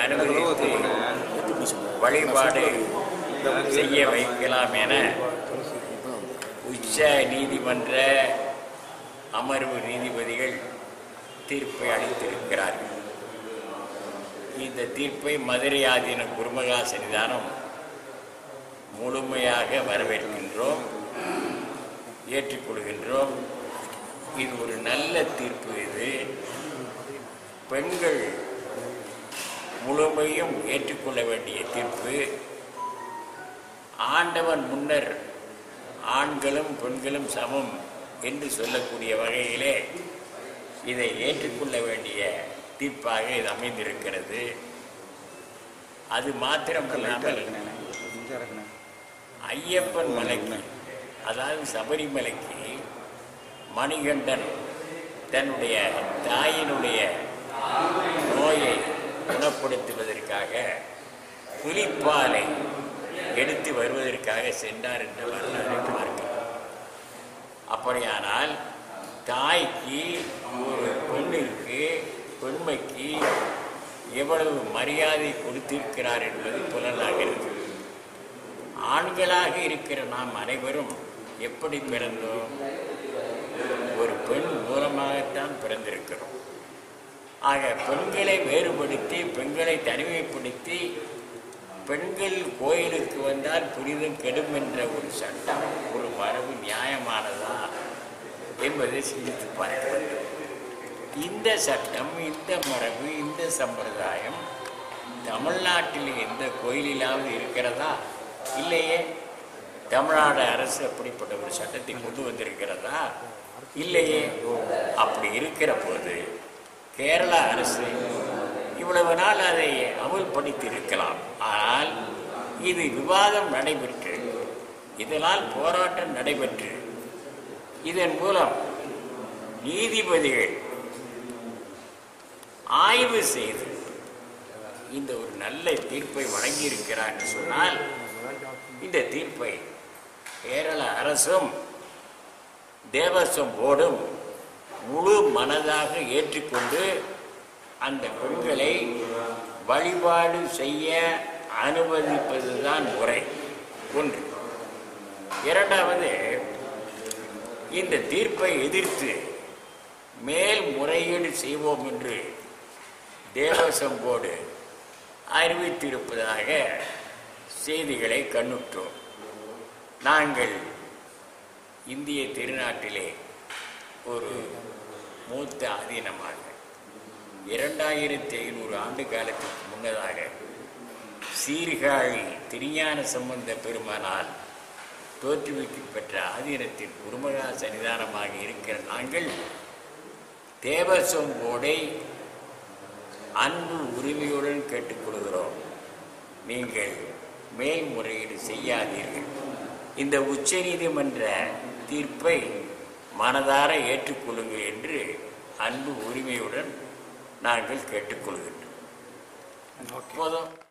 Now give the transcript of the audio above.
அனுமதித்து வழிபாடு செய்ய வைக்கலாம் என உச்ச நீதிமன்ற அமர்வு நீதிபதிகள் தீர்ப்பை அளித்திருக்கிறார்கள் இந்த தீர்ப்பை மதுரை ஆதீன குருமகா சன்னிதானம் முழுமையாக வரவேற்கின்றோம் ஏற்றுக்கொள்கின்றோம் இது ஒரு நல்ல தீர்ப்பு இது பெண்கள் முழுமையும் ஏற்றுக்கொள்ள வேண்டிய தீர்ப்பு ஆண்டவன் முன்னர் ஆண்களும் பெண்களும் சமம் என்று சொல்லக்கூடிய வகையிலே இதை ஏற்றுக்கொள்ள வேண்டிய தீர்ப்பாக இது அமைந்திருக்கிறது அது மாத்திரமல்லாமல் ஐயப்பன் மலைக்கு அதாவது சபரிமலைக்கு மணிகண்டன் தன்னுடைய தாயினுடைய நோயை குணப்படுத்துவதற்காக புலிப்பாலை எடுத்து வருவதற்காக சென்றார் என்ற வரலாறை பார்க்கிறோம் அப்படியானால் தாய்க்கு ஒரு பெண்ணிற்கு பெண்மைக்கு எவ்வளவு மரியாதை கொடுத்திருக்கிறார் என்பது புலனாகிறது ஆண்களாக இருக்கிற நாம் அனைவரும் எப்படி பிறந்தோம் ஒரு பெண் மூலமாகத்தான் பிறந்திருக்கிறோம் ஆக பெண்களை வேறுபடுத்தி பெண்களை தனிமைப்படுத்தி பெண்கள் கோயிலுக்கு வந்தால் புரிதம் கெடும் என்ற ஒரு சட்டம் ஒரு மரபு நியாயமானதா என்பதை சிந்தித்து பார்க்க வேண்டும் இந்த சட்டம் இந்த மரபு இந்த சம்பிரதாயம் தமிழ்நாட்டில் எந்த கோயிலிலாவது இருக்கிறதா இல்லையே தமிழ்நாடு அரசு அப்படிப்பட்ட ஒரு சட்டத்தை கொண்டு வந்திருக்கிறதா இல்லையே அப்படி இருக்கிற போது கேரள அரசு இவ்வளவு நாள் அதை அமுல்படுத்தி இருக்கலாம் ஆனால் இது விவாதம் நடைபெற்று இதனால் போராட்டம் நடைபெற்று இதன் மூலம் நீதிபதிகள் ஆய்வு செய்து இந்த ஒரு நல்ல தீர்ப்பை வழங்கியிருக்கிறார் என்று சொன்னால் இந்த தீர்ப்பை கேரள அரசும் தேவஸ்வம் போர்டும் முழு மனதாக ஏற்றுக்கொண்டு அந்த பெண்களை வழிபாடு செய்ய அனுமதிப்பதுதான் முறை ஒன்று இரண்டாவது இந்த தீர்ப்பை எதிர்த்து மேல்முறையீடு செய்வோம் என்று தேவசம் போர்டு அறிவித்திருப்பதாக செய்திகளை கண்ணுற்றோம் நாங்கள் இந்திய திருநாட்டிலே ஒரு மூத்த ஆதீனமாக இரண்டாயிரத்தி ஐநூறு ஆண்டு காலத்துக்கு முன்னதாக சீர்காழி திருஞான சம்பந்த பெருமானால் தோற்றுவிக்கு பெற்ற ஆதீனத்தின் குருமகா சன்னிதானமாக இருக்கிற நாங்கள் தேவசம் போர்டை அன்பு உரிமையுடன் கேட்டுக்கொள்கிறோம் நீங்கள் மேல்முறையீடு செய்யாதீர்கள் இந்த உச்சநீதிமன்ற தீர்ப்பை மனதார ஏற்றுக்கொள்ளுங்கள் என்று அன்பு உரிமையுடன் நாங்கள் கேட்டுக்கொள்கின்றோம் போதும்